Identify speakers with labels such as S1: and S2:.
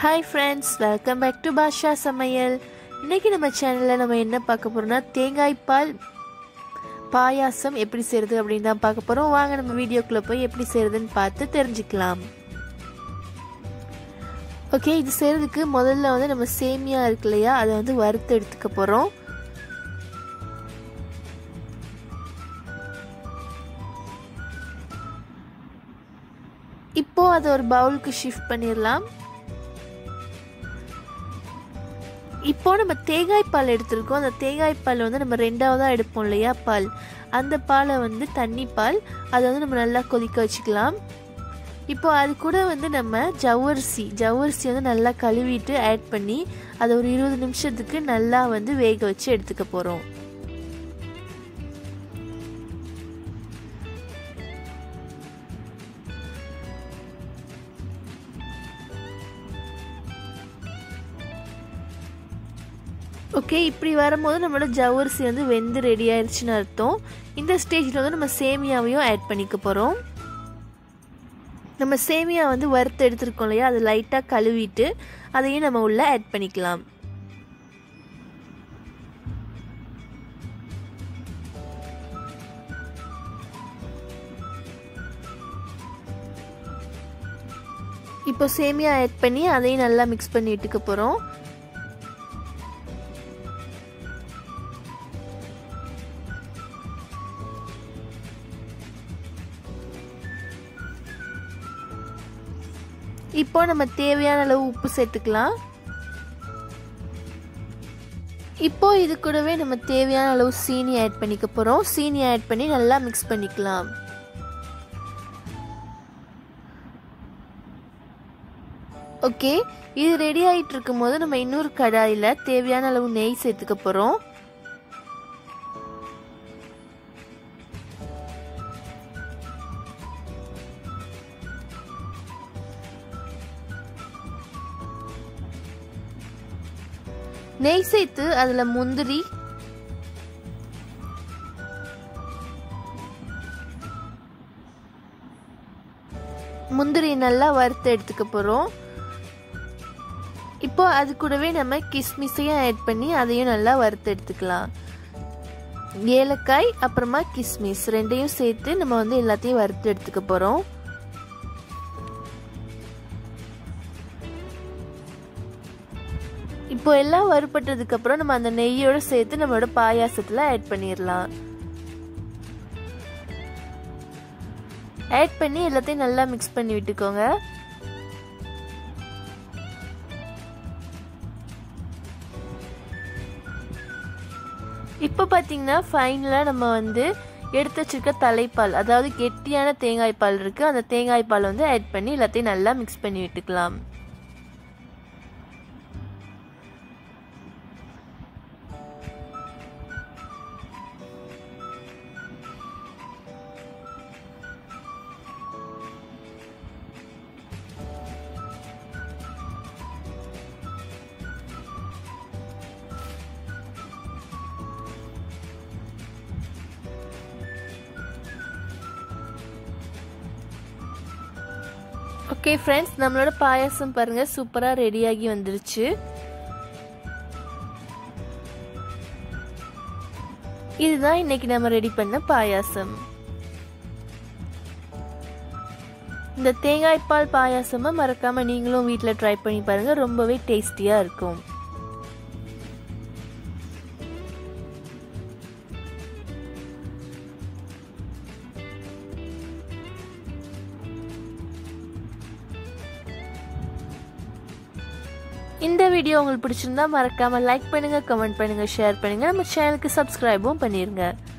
S1: hi friends welcome back to Bhasha சமையல் இன்னைக்கு நம்ம சேனலில் நம்ம என்ன பார்க்க போகிறோம்னா தேங்காய் பால் பாயாசம் எப்படி செய்கிறது அப்படின்னு தான் பார்க்க போகிறோம் வாங்க நம்ம வீடியோக்குள்ளே போய் எப்படி செய்கிறதுன்னு பார்த்து தெரிஞ்சுக்கலாம் ஓகே இது செய்கிறதுக்கு முதல்ல வந்து நம்ம சேமியா இருக்கு இல்லையா அதை வந்து வறுத்து எடுத்துக்க போகிறோம் இப்போ அதை ஒரு பவுலுக்கு ஷிஃப்ட் பண்ணிடலாம் இப்போ நம்ம தேங்காய் பால் எடுத்திருக்கோம் அந்த தேங்காய் பால் வந்து நம்ம ரெண்டாவதாக எடுப்போம் இல்லையா பால் அந்த பாலை வந்து தண்ணி பால் அதை வந்து நம்ம நல்லா கொதிக்க வச்சுக்கலாம் இப்போ அது கூட வந்து நம்ம ஜவ்வரிசி ஜவ்வரிசி வந்து நல்லா கழுவிட்டு ஆட் பண்ணி அதை ஒரு இருபது நிமிஷத்துக்கு நல்லா வந்து வேக வச்சு எடுத்துக்க போகிறோம் ஓகே இப்படி வரும்போது நம்மளோட ஜவ்வரிசி வந்து வெந்து ரெடி ஆயிடுச்சுன்னு அர்த்தம் இந்த ஸ்டேஜில் வந்து நம்ம சேமியாவையும் ஆட் பண்ணிக்க போகிறோம் நம்ம சேமியா வந்து வறுத்து எடுத்துருக்கோம் இல்லையா அதை லைட்டாக கழுவிட்டு அதையும் நம்ம உள்ளே ஆட் பண்ணிக்கலாம் இப்போ சேமியா ஆட் பண்ணி அதையும் நல்லா மிக்ஸ் பண்ணி விட்டுக்க போகிறோம் இப்போ நம்ம தேவையான அளவு உப்பு சேர்த்துக்கலாம் இப்போ இது கூடவே நம்ம தேவையான அளவு சீனி ஆட் பண்ணிக்க போகிறோம் சீனி ஆட் பண்ணி நல்லா மிக்ஸ் பண்ணிக்கலாம் ஓகே இது ரெடி ஆகிட்டு இருக்கும் போது நம்ம இன்னொரு கடாயில் தேவையான அளவு நெய் சேர்த்துக்க போகிறோம் நெய் சேர்த்து அதில் முந்திரி முந்திரி நல்லா வறுத்து எடுத்துக்க போகிறோம் இப்போ அது கூடவே நம்ம கிஸ்மிஸையும் ஆட் பண்ணி அதையும் நல்லா வறுத்து எடுத்துக்கலாம் ஏலக்காய் அப்புறமா கிஸ்மிஸ் ரெண்டையும் சேர்த்து நம்ம வந்து எல்லாத்தையும் வறுத்து எடுத்துக்க போகிறோம் இப்போ எல்லாம் வறுபட்டதுக்கு அப்புறம் நம்ம அந்த நெய்யோட சேர்த்து நம்மளோட பாயாசத்தில் ஆட் பண்ணிடலாம் ஆட் பண்ணி எல்லாத்தையும் நல்லா மிக்ஸ் பண்ணி விட்டுக்கோங்க இப்போ பார்த்தீங்கன்னா ஃபைனலாக நம்ம வந்து எடுத்து வச்சிருக்க தலைப்பால் அதாவது கெட்டியான தேங்காய் பால் இருக்குது அந்த தேங்காய் பால் வந்து ஆட் பண்ணி எல்லாத்தையும் நல்லா மிக்ஸ் பண்ணி விட்டுக்கலாம் ஓகே ஃப்ரெண்ட்ஸ் நம்மளோட பாயாசம் பாருங்க சூப்பராக ரெடியாகி வந்துருச்சு இதுதான் இன்னைக்கு நம்ம ரெடி பண்ண பாயாசம் இந்த தேங்காய் பால் பாயாசமை மறக்காம நீங்களும் வீட்டில் ட்ரை பண்ணி பாருங்க ரொம்பவே டேஸ்டியாக இருக்கும் இந்த வீடியோ உங்களுக்கு பிடிச்சிருந்தா மறக்காம லைக் பண்ணுங்க கமெண்ட் பண்ணுங்க ஷேர் பண்ணுங்க நம்ம சேனலுக்கு சப்ஸ்கிரைபும் பண்ணிருங்க